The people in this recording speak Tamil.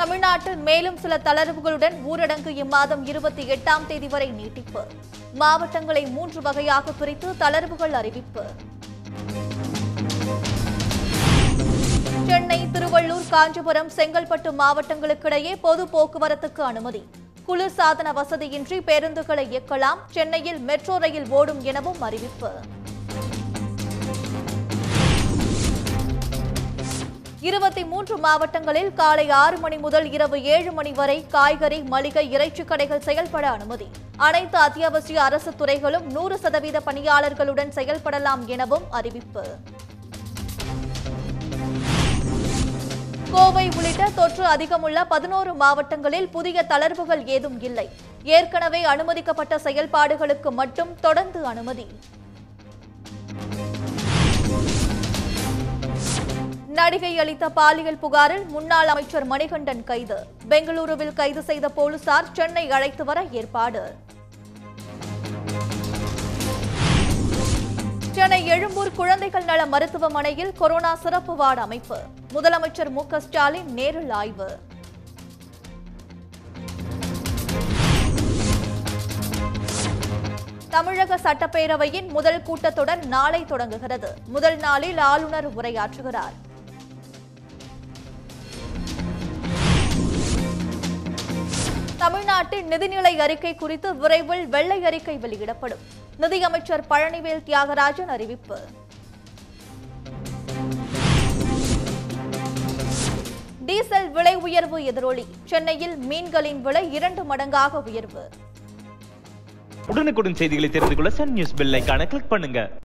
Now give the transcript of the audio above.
தமிழ்நாட்டில் மேலும் சில தளர்வுகளுடன் ஊரடங்கு இம்மாதம் இருபத்தி எட்டாம் தேதி வரை நீட்டிப்பு மாவட்டங்களை மூன்று வகையாக பிரித்து தளர்வுகள் அறிவிப்பு சென்னை திருவள்ளூர் காஞ்சிபுரம் செங்கல்பட்டு மாவட்டங்களுக்கிடையே பொது போக்குவரத்துக்கு அனுமதி குளிர்சாதன வசதியின்றி பேருந்துகளை இயக்கலாம் சென்னையில் மெட்ரோ ரயில் ஓடும் எனவும் அறிவிப்பு இருபத்தி மூன்று மாவட்டங்களில் காலை ஆறு மணி முதல் இரவு ஏழு மணி வரை காய்கறி மளிகை இறைச்சி கடைகள் செயல்பட அனுமதி அனைத்து அத்தியாவசிய அரசு துறைகளும் நூறு சதவீத பணியாளர்களுடன் செயல்படலாம் எனவும் அறிவிப்பு கோவை உள்ளிட்ட தொற்று அதிகமுள்ள பதினோரு மாவட்டங்களில் புதிய தளர்வுகள் ஏதும் இல்லை ஏற்கனவே அனுமதிக்கப்பட்ட செயல்பாடுகளுக்கு மட்டும் தொடர்ந்து அனுமதி நடிகை அளித்த பாலியல் புகாரில் முன்னாள் அமைச்சர் மணிகண்டன் கைது பெங்களூருவில் கைது செய்த போலீசார் சென்னை அழைத்து வர ஏற்பாடு சென்னை எழும்பூர் குழந்தைகள் நல மருத்துவமனையில் கொரோனா சிறப்பு வார்டு அமைப்பு முதலமைச்சர் மு க ஸ்டாலின் நேரில் ஆய்வு தமிழக சட்டப்பேரவையின் முதல் கூட்டத்தொடர் நாளை தொடங்குகிறது முதல் நாளில் ஆளுநர் உரையாற்றுகிறார் தமிழ்நாட்டின் நிதிநிலை அறிக்கை குறித்து விரைவில் வெள்ளை அறிக்கை வெளியிடப்படும் நிதியமைச்சர் பழனிவேல் தியாகராஜன் அறிவிப்பு டீசல் விலை உயர்வு எதிரொலி சென்னையில் மீன்களின் விலை இரண்டு மடங்காக உயர்வு உடனுக்குடன் செய்திகளை தெரிந்து கொள்ள சன் நியூஸ் பெல் ஐகானை கிளிக் பண்ணுங்க